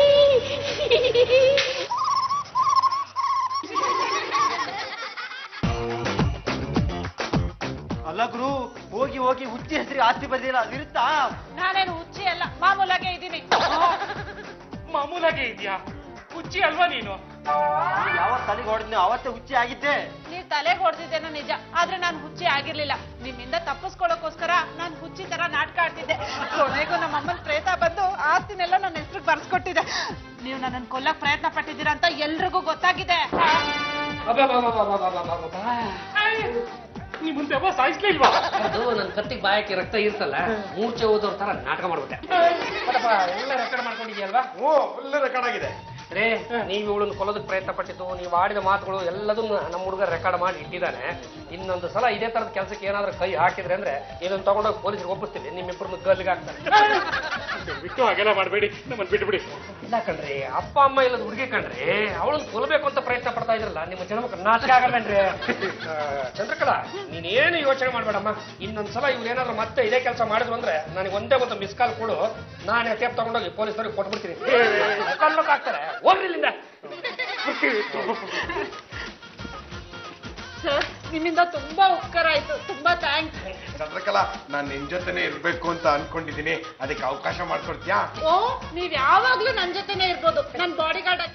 ಹೋಗಿ ಹೋಗಿ ಹುಚ್ಚಿ ಹೆಸರಿಗೆ ಆಸ್ತಿ ಬಂದಿಲ್ಲ ಅದಿರುತ್ತಾ ನಾನೇನು ಹುಚ್ಚಿ ಅಲ್ಲ ಮಾಮೂಲಾಗೆ ಇದ್ದೀನಿ ಮಾಮೂಲಾಗೆ ಇದೆಯಾ ಹುಚ್ಚಿ ಅಲ್ವಾ ನೀನು ಯಾವ ತಲೆಗೆ ಹೊಡೆದ್ನೋ ಅವತ್ತೇ ಹುಚ್ಚಿ ಆಗಿದ್ದೆ ನೀವ್ ತಲೆಗೆ ಹೊಡೆದಿದ್ದೇನೋ ನಿಜ ಆದ್ರೆ ನಾನು ಹುಚ್ಚಿ ಆಗಿರ್ಲಿಲ್ಲ ನಿಮ್ಮಿಂದ ತಪ್ಪಿಸ್ಕೊಳ್ಳೋಕೋಸ್ಕರ ನಾನು ಹುಚ್ಚಿ ತರ ನಾಟಕ ಆಡ್ತಿದ್ದೆ ಕೊನೆಗೂ ನಮ್ಮ ಅಮ್ಮನ ಪ್ರೇತ ಬಂದು ಆಸ್ತಿನೆಲ್ಲ ನನ್ನ ಹೆಸರಿಗೆ ಬರ್ಸ್ಕೊಟ್ಟಿದೆ ನೀವು ನನ್ನನ್ನು ಕೊಲ್ಲಕ್ ಪ್ರಯತ್ನ ಪಟ್ಟಿದ್ದೀರಾ ಅಂತ ಎಲ್ರಿಗೂ ಗೊತ್ತಾಗಿದೆ ನೀ ಮುಂದೆ ಒಬ್ಬ ಸಾಯಿಸ್ಲಿಲ್ವಾ ಅದು ನನ್ನ ಕತ್ತಿಗೆ ಬಾಯಕ್ಕೆ ರಕ್ತ ಇರ್ತಲ್ಲ ಮೂರ್ಛೆ ಹೋದವ್ರ ತರ ನಾಟಕ ಮಾಡ್ಬಿಟ್ಟೆ ಮತ್ತಪ್ಪ ಎಲ್ಲ ರೆಕಾರ್ಡ್ ಮಾಡ್ಕೊಂಡಿದ್ಯಲ್ವಾ ಓ ಒಳ್ಳೆ ರೆಕಾರ್ಡ್ ಆಗಿದೆ ರೇ ನೀವು ಇವಳನ್ನು ಕೊಲ್ಲೋದಕ್ಕೆ ಪ್ರಯತ್ನ ಪಟ್ಟಿದ್ದು ನೀವು ಆಡಿದ ಮಾತುಗಳು ಎಲ್ಲದನ್ನು ನಮ್ಮ ಹುಡುಗ ರೆಕಾರ್ಡ್ ಮಾಡಿ ಇಟ್ಟಿದ್ದಾನೆ ಇನ್ನೊಂದು ಸಲ ಇದೇ ತರದ ಕೆಲಸಕ್ಕೆ ಏನಾದ್ರೂ ಕೈ ಹಾಕಿದ್ರೆ ಅಂದ್ರೆ ಇದನ್ನ ತಗೊಂಡೋಗಿ ಪೊಲೀಸರಿಗೆ ಒಪ್ಪಿಸ್ತೀವಿ ನಿಮ್ಮಿಬ್ಬರನ್ನು ಗಲ್ಲಿಗೆ ಹಾಕ್ತಾರೆ ಬಿಟ್ಟು ಹಾಗೆಲ್ಲ ಮಾಡಬೇಡಿ ನಮ್ಮನ್ನು ಬಿಟ್ಬಿಡಿ ಇಲ್ಲ ಕಣ್ರಿ ಅಪ್ಪ ಅಮ್ಮ ಇಲ್ಲದ ಹುಡುಗಿ ಕಣ್ರಿ ಅವಳನ್ನು ಕೊಲ್ಲಬೇಕು ಅಂತ ಪ್ರಯತ್ನ ಪಡ್ತಾ ಇದ್ರಲ್ಲ ನಿಮ್ಮ ಜನ್ಮಕ್ಕೆ ನಾಚಿಕೆ ಆಗಲ್ವೇನ್ರಿ ಆ, ಚಂದ್ರಕಲಾ ನೀನೇನು ಯೋಚನೆ ಮಾಡ್ಬೇಡಮ್ಮ ಇನ್ನೊಂದ್ಸಲ ಇವ್ರು ಏನಾದ್ರು ಮತ್ತೆ ಇದೇ ಕೆಲಸ ಮಾಡಿದ್ರು ಅಂದ್ರೆ ನನಗೆ ಒಂದೇ ಒಂದು ಮಿಸ್ ಕಾಲ್ ಕೊಡು ನಾನೇ ಟೇಪ್ ತಗೊಂಡೋಗಿ ಪೊಲೀಸರಿಗೆ ಕೊಟ್ಬಿಡ್ತೀನಿ ಕಲ್ಲಕ್ಕೆ ಹಾಕ್ತಾರೆ ಹೋಗ್ರಿ ಇಲ್ಲಿಂದ ಸರ್ ನಿಮ್ಮಿಂದ ತುಂಬಾ ಉಪಕಾರ ಆಯ್ತು ತುಂಬಾ ಥ್ಯಾಂಕ್ಸ್ ಚಂದ್ರಕಲಾ ನಾನ್ ನಿನ್ ಜೊತೆನೆ ಇರ್ಬೇಕು ಅಂತ ಅನ್ಕೊಂಡಿದೀನಿ ಅದಕ್ಕೆ ಅವಕಾಶ ಮಾಡ್ಕೊಡ್ತೀಯಾ ಓ ನೀವ್ ಯಾವಾಗ್ಲೂ ನನ್ ಜೊತೆನೆ ಇರ್ಬೋದು ನನ್ ಬಾಡಿ ಗಾರ್ಡ್